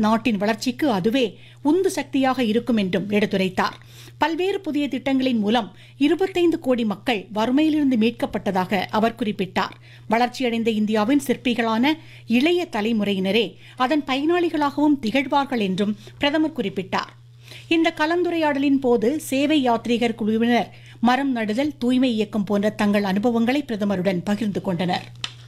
நாட்டின் வளர்ச்சிக்கு அதுவே உந்து சக்தியாக இருக்கும் என்றும் எடுத்துரைத்தார் பல்வேறு புதிய திட்டங்களின் மூலம் இருபத்தைந்து கோடி மக்கள் வறுமையிலிருந்து மீட்கப்பட்டதாக அவர் குறிப்பிட்டார் வளர்ச்சியடைந்த இந்தியாவின் சிற்பிகளான இளைய தலைமுறையினரே அதன் பயனாளிகளாகவும் திகழ்வார்கள் என்றும் பிரதமர் குறிப்பிட்டார் இந்த கலந்துரையாடலின் போது சேவை யாத்ரீகர் குழுவினர் மரம் நடுதல் தூய்மை இயக்கம் போன்ற தங்கள் அனுபவங்களை பிரதமருடன் பகிர்ந்து கொண்டனர்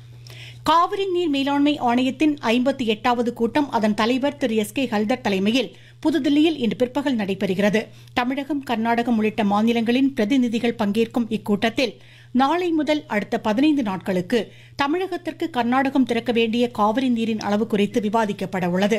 காவிரி நீர் மேலாண்மை ஆணையத்தின் ஐம்பத்தி எட்டாவது கூட்டம் அதன் தலைவர் திரு எஸ் கே ஹல்தர் தலைமையில் புதுதில்லியில் இன்று பிற்பகல் நடைபெறுகிறது தமிழகம் கர்நாடகம் உள்ளிட்ட மாநிலங்களின் பிரதிநிதிகள் பங்கேற்கும் இக்கூட்டத்தில் நாளை முதல் அடுத்த பதினைந்து நாட்களுக்கு தமிழகத்திற்கு கர்நாடகம் திறக்க வேண்டிய காவிரி நீரின் அளவு குறித்து விவாதிக்கப்பட உள்ளது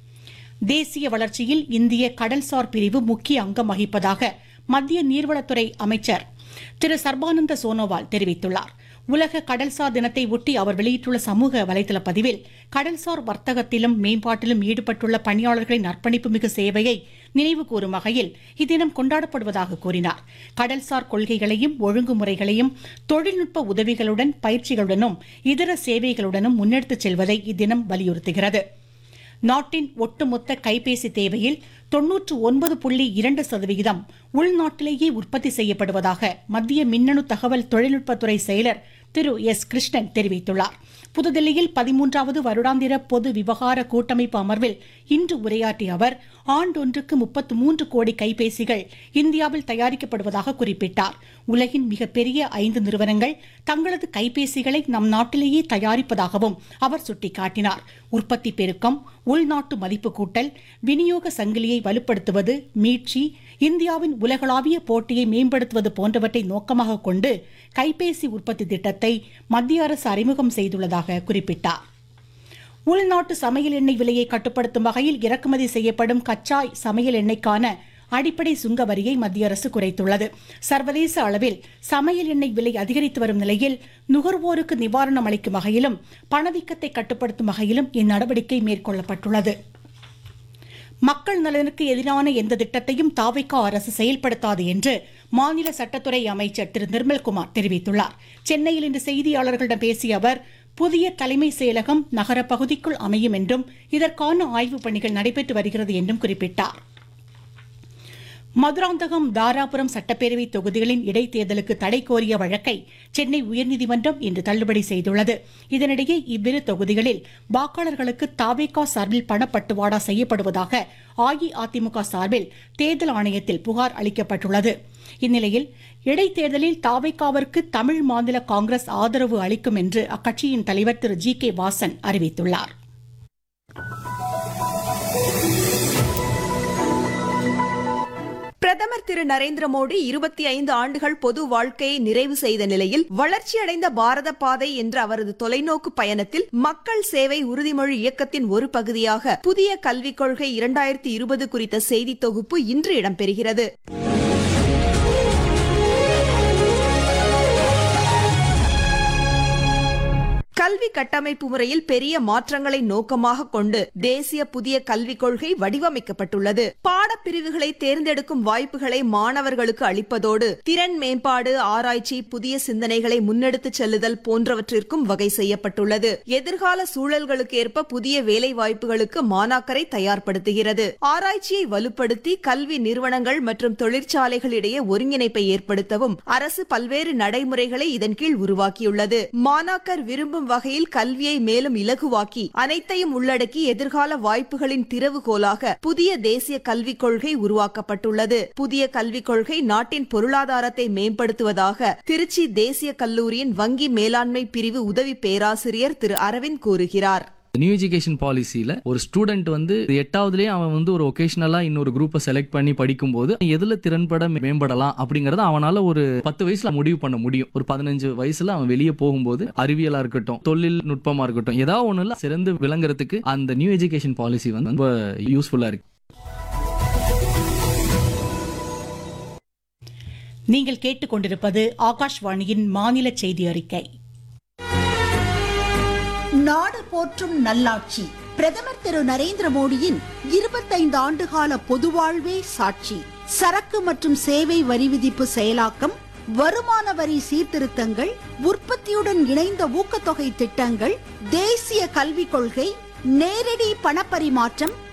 தேசிய வளர்ச்சியில் இந்திய கடல்சார் பிரிவு முக்கிய அங்கம் வகிப்பதாக மத்திய நீர்வளத்துறை அமைச்சர் திரு சர்பானந்த சோனோவால் தெரிவித்துள்ளார் உலக கடல்சார் தினத்தை ஒட்டி அவர் வெளியிட்டுள்ள சமூக வலைதள பதிவில் கடல்சார் வர்த்தகத்திலும் மேம்பாட்டிலும் ஈடுபட்டுள்ள பணியாளர்களின் அர்ப்பணிப்புமிகு சேவையை நினைவு கூறும் வகையில் இத்தினம் கொண்டாடப்படுவதாக கூறினார் கடல்சார் கொள்கைகளையும் ஒழுங்குமுறைகளையும் தொழில்நுட்ப உதவிகளுடன் பயிற்சிகளுடனும் இதர சேவைகளுடனும் முன்னெடுத்துச் செல்வதை இத்தினம் வலியுறுத்துகிறது நாட்டின் ஒட்டுமொத்த கைபேசி தேவையில் தொன்னூற்று ஒன்பது புள்ளி இரண்டு சதவிகிதம் உள்நாட்டிலேயே உற்பத்தி செய்யப்படுவதாக மத்திய மின்னணு தகவல் தொழில்நுட்பத்துறை செயலர் திரு எஸ் கிருஷ்ணன் தெரிவித்துள்ளார் புதுதில்லியில் பதிமூன்றாவது வருடாந்திர பொது விவகார கூட்டமைப்பு அமர்வில் இன்று உரையாற்றிய அவர் ஆண்டொன்றுக்கு முப்பத்து மூன்று கோடி கைபேசிகள் இந்தியாவில் தயாரிக்கப்படுவதாக குறிப்பிட்டார் உலகின் மிகப்பெரிய ஐந்து நிறுவனங்கள் தங்களது கைபேசிகளை நம் நாட்டிலேயே தயாரிப்பதாகவும் அவர் சுட்டிக்காட்டினார் உற்பத்தி பெருக்கம் உள்நாட்டு மதிப்பு கூட்டல் விநியோக சங்கிலியை வலுப்படுத்துவது மீட்சி இந்தியாவின் உலகளாவிய போட்டியை மேம்படுத்துவது போன்றவற்றை நோக்கமாக கொண்டு கைபேசி உற்பத்தி திட்டத்தை மத்திய அரசு அறிமுகம் செய்துள்ளதாக குறிப்பிட்டார் உள்நாட்டு சமையல் எண்ணெய் விலையை கட்டுப்படுத்தும் வகையில் இறக்குமதி செய்யப்படும் கச்சா சமையல் எண்ணெய்க்கான அடிப்படை சுங்க வரியை மத்திய அரசு குறைத்துள்ளது சர்வதேச அளவில் சமையல் எண்ணெய் விலை அதிகரித்து வரும் நிலையில் நுகர்வோருக்கு நிவாரணம் அளிக்கும் வகையிலும் பணவீக்கத்தை கட்டுப்படுத்தும் வகையிலும் இந்நடவடிக்கை மேற்கொள்ளப்பட்டுள்ளது மக்கள் நலனுக்கு எதிரான எந்த திட்டத்தையும் தாவைக்கா அரசு செயல்படுத்தாது என்று மாநில சட்டத்துறை அமைச்சர் திரு நிர்மல்குமார் தெரிவித்துள்ளார் சென்னையில் இன்று செய்தியாளர்களிடம் பேசிய அவர் புதிய தலைமை செயலகம் நகர பகுதிக்குள் அமையும் என்றும் இதற்கான ஆய்வுப் பணிகள் நடைபெற்று வருகிறது என்றும் குறிப்பிட்டார் மதுராந்தகம் தாராபுரம் சட்டப்பேரவை தொகுதிகளின் இடைத்தேர்தலுக்கு தடை கோரிய வழக்கை சென்னை உயர்நீதிமன்றம் இன்று தள்ளுபடி செய்துள்ளது இதனிடையே இவ்விரு தொகுதிகளில் வாக்காளர்களுக்கு தாவேகா சார்பில் பணப்பட்டுவாடா செய்யப்படுவதாக அஇஅதிமுக சார்பில் தேர்தல் ஆணையத்தில் புகார் அளிக்கப்பட்டுள்ளது இந்நிலையில் இடைத்தேர்தலில் தாவேகாவிற்கு தமிழ் மாநில காங்கிரஸ் ஆதரவு அளிக்கும் என்று அக்கட்சியின் தலைவர் திரு ஜி கே வாசன் அறிவித்துள்ளார் பிரதமர் திரு நரேந்திர மோடி இருபத்தி ஐந்து ஆண்டுகள் பொது வாழ்க்கையை நிறைவு செய்த நிலையில் வளர்ச்சியடைந்த பாரத பாதை என்ற அவரது தொலைநோக்கு பயணத்தில் மக்கள் சேவை உறுதிமொழி இயக்கத்தின் ஒரு பகுதியாக புதிய கல்விக் கொள்கை இரண்டாயிரத்தி இருபது குறித்த செய்தி தொகுப்பு இன்று இடம்பெறுகிறது கல்வி கட்டமைப்பு முறையில் பெரிய மாற்றங்களை நோக்கமாக கொண்டு தேசிய புதிய கல்விக் கொள்கை வடிவமைக்கப்பட்டுள்ளது பாடப்பிரிவுகளை தேர்ந்தெடுக்கும் வாய்ப்புகளை மாணவர்களுக்கு அளிப்பதோடு திறன் மேம்பாடு ஆராய்ச்சி புதிய சிந்தனைகளை முன்னெடுத்துச் செல்லுதல் போன்றவற்றிற்கும் வகை செய்யப்பட்டுள்ளது எதிர்கால சூழல்களுக்கு ஏற்ப புதிய வேலை வாய்ப்புகளுக்கு மாணாக்கரை தயார்படுத்துகிறது ஆராய்ச்சியை வலுப்படுத்தி கல்வி நிறுவனங்கள் மற்றும் தொழிற்சாலைகளிடையே ஒருங்கிணைப்பை ஏற்படுத்தவும் அரசு பல்வேறு நடைமுறைகளை இதன் கீழ் உருவாக்கியுள்ளது மாணாக்கர் விரும்பும் வகையில் கல்வியை மேலும் இலகுவாக்கி அனைத்தையும் உள்ளடக்கி எதிர்கால வாய்ப்புகளின் திறவுகோலாக புதிய தேசிய கல்விக் கொள்கை உருவாக்கப்பட்டுள்ளது புதிய கல்விக் கொள்கை நாட்டின் பொருளாதாரத்தை மேம்படுத்துவதாக திருச்சி தேசிய கல்லூரியின் வங்கி மேலாண்மை பிரிவு உதவி பேராசிரியர் திரு அரவிந்த் கூறுகிறார் நியூ எஜுகேஷன் பாலிசியில ஒரு ஸ்டூடெண்ட் வந்து எட்டாவதுலயே அவன் வந்து ஒரு ஒகேஷனலா இன்னொரு குரூப்பை செலக்ட் பண்ணி படிக்கும்போது எதுல திறன்பட மேம்படலாம் அப்படிங்கறத அவனால ஒரு பத்து வயசுல முடிவு பண்ண முடியும் ஒரு பதினஞ்சு வயசுல அவன் வெளியே போகும்போது அறிவியலா இருக்கட்டும் தொழில் நுட்பமா இருக்கட்டும் ஏதாவது ஒண்ணுல சிறந்து விளங்குறதுக்கு அந்த நியூ எஜுகேஷன் பாலிசி வந்து ரொம்ப யூஸ்ஃபுல்லா இருக்கு நீங்கள் கேட்டுக்கொண்டிருப்பது ஆகாஷ்வாணியின் மாநில செய்தி அறிக்கை நாடு போற்றும் நல்லாட்சி பிரதமர் திரு நரேந்திர மோடியின் இருபத்தைந்து ஆண்டுகால பொதுவாழ்வே சாட்சி சரக்கு மற்றும் சேவை வரி விதிப்பு செயலாக்கம் வருமான வரி சீர்திருத்தங்கள் உற்பத்தியுடன் இணைந்த ஊக்கத்தொகை திட்டங்கள் தேசிய கல்விக் கொள்கை நேரடி பணப்பரிமாற்றம்